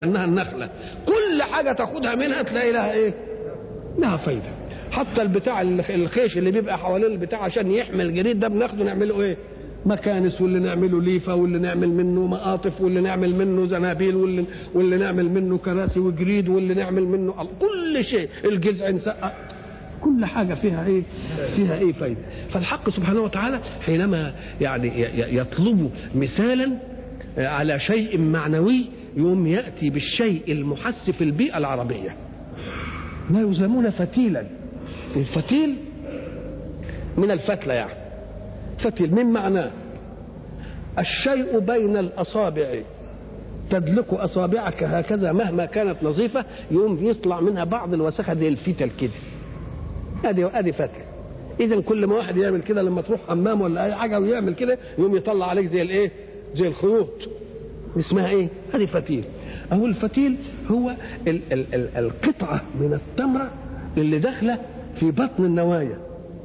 انها النخله كل حاجه تاخدها منها تلاقي لها ايه لها فايده حتى البتاع الخيش اللي بيبقى حوالين البتاع عشان يحمل الجريد ده بناخده نعمله ايه مكانس واللي نعمله ليفه واللي نعمل منه مقاطف واللي نعمل منه زنابيل واللي, واللي نعمل منه كراسي وجريد واللي نعمل منه كل شيء الجذع نسقى كل حاجة فيها إيه؟ فيها إيه فايدة؟ فالحق سبحانه وتعالى حينما يعني يطلب مثالا على شيء معنوي يوم يأتي بالشيء المحس في البيئة العربية لا يلزمون فتيلا الفتيل من الفتلة يعني فتيل من معناه الشيء بين الأصابع تدلك أصابعك هكذا مهما كانت نظيفة يوم يطلع منها بعض الوسخة زي الفتل كده ادي ادي فتل اذا كل ما واحد يعمل كده لما تروح حمام ولا اي حاجه ويعمل كده يقوم يطلع عليك زي الايه زي الخيوط اسمها ايه ادي فتيل اهو الفتيل هو ال ال ال القطعه من التمره اللي داخله في بطن النوايا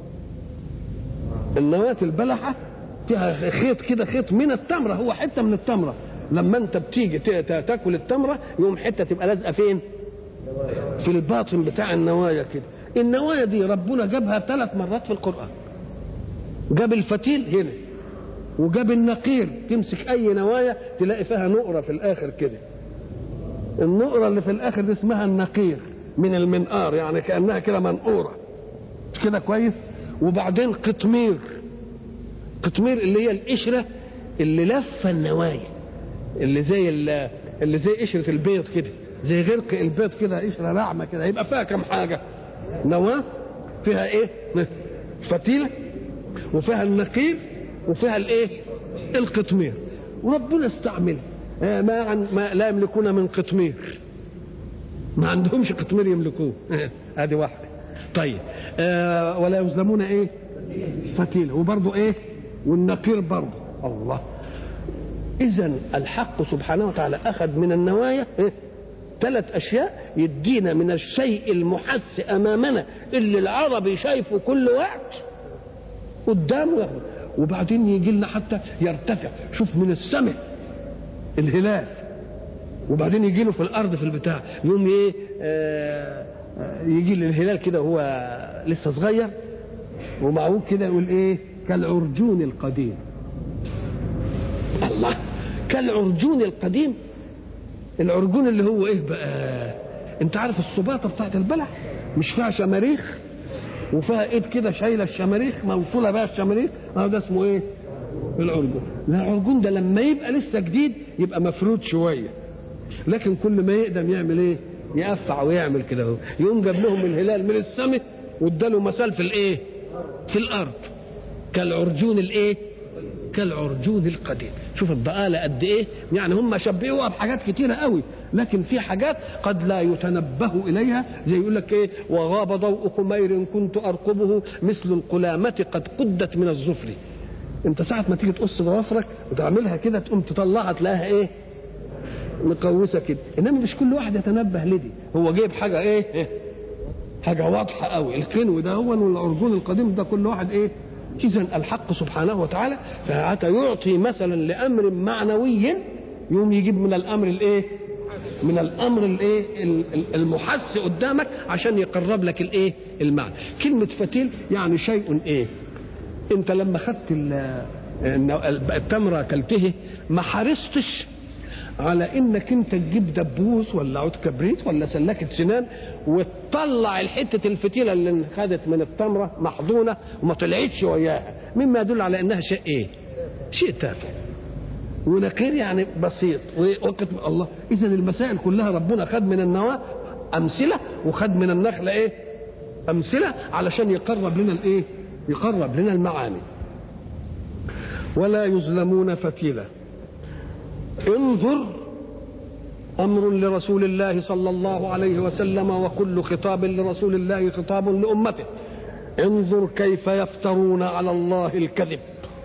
النواة البلحه فيها خيط كده خيط من التمره هو حته من التمره لما انت بتيجي تاكل التمره يوم حته تبقى لازقه فين في الباطن بتاع النوايا كده النوايا دي ربنا جابها ثلاث مرات في القرآن جاب الفتيل هنا وجاب النقير تمسك أي نوايا تلاقي فيها نقرة في الآخر كده النقرة اللي في الآخر دي اسمها النقير من المنقار يعني كأنها كده منقورة مش كده كويس وبعدين قطمير قطمير اللي هي القشرة اللي لفة النوايا اللي زي اللي زي قشرة البيض كده زي غرق البيض كده قشرة ناعمة كده يبقى فيها كم حاجة نواة فيها ايه فتيلة وفيها النقير وفيها الايه القطمير وربنا استعمل ما, عن ما لا يملكون من قطمير ما عندهمش قطمير يملكوه ادي واحدة طيب آه ولا يظلمون ايه فتيلة وبرضه ايه والنقير برضه الله اذا الحق سبحانه وتعالى اخذ من النوايا إيه؟ ثلاث اشياء يدينا من الشيء المحس امامنا اللي العربي شايفه كل وقت قدامه ياخده وبعدين يجي لنا حتى يرتفع شوف من السماء الهلال وبعدين يجي له في الارض في البتاع يوم ايه آه يجي الهلال كده وهو لسه صغير ومعه كده يقول ايه كالعرجون القديم الله كالعرجون القديم العرجون اللي هو ايه بقى انت عارف الصباطه بتاعت البلح مش فيها شماريخ وفيها ايد كده شايله الشماريخ موصوله بقى الشماريخ اه ده اسمه ايه العرجون العرجون ده لما يبقى لسه جديد يبقى مفرود شويه لكن كل ما يقدم يعمل ايه يقفع ويعمل كده اهو يقوم جاب لهم الهلال من السماء واداله مثال في الايه في الارض كالعرجون الايه كالعرجون القديم شوف الضآلة قد ايه يعني هم شبهوها بحاجات كتيرة قوي لكن في حاجات قد لا يتنبه إليها زي يقول لك ايه وغاب ضوء حمير كنت أرقبه مثل القلامة قد قدت من الزفر انت ساعة ما تيجي تقص ضوافرك وتعملها كده تقوم تطلعها تلاقيها ايه مقوسة كده انما مش كل واحد يتنبه لدي هو جايب حاجة ايه, إيه؟ حاجة واضحة قوي القنو ده هو والعرجون القديم ده كل واحد ايه إذا الحق سبحانه وتعالى فحتى يعطي مثلا لأمر معنوي يوم يجيب من الأمر الإيه؟ من الأمر الإيه؟ المحس قدامك عشان يقرب لك الإيه؟ المعنى. كلمة فتيل يعني شيء إيه؟ أنت لما خدت التمرة كلته ما حرصتش على انك انت تجيب دبوس ولا عود كبريت ولا سلاكه سنان وتطلع الحته الفتيله اللي خدت من التمره محضونه وما طلعتش وياها مما يدل على انها شيء ايه؟ شيء تافه ونقير يعني بسيط وقت الله اذا المسائل كلها ربنا خد من النواه امثله وخد من النخله ايه؟ امثله علشان يقرب لنا الايه؟ يقرب لنا المعاني ولا يظلمون فتيله انظر امر لرسول الله صلى الله عليه وسلم وكل خطاب لرسول الله خطاب لامته انظر كيف يفترون على الله الكذب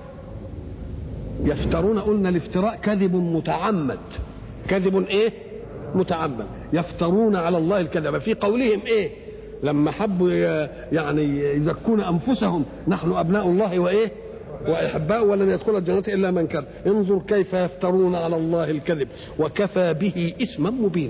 يفترون قلنا الافتراء كذب متعمد كذب ايه متعمد يفترون على الله الكذب في قولهم ايه لما حبوا يعني يزكون انفسهم نحن ابناء الله وايه واحباء ولن يدخل الجنه الا من كذب انظر كيف يفترون على الله الكذب وكفى به اثما مبينا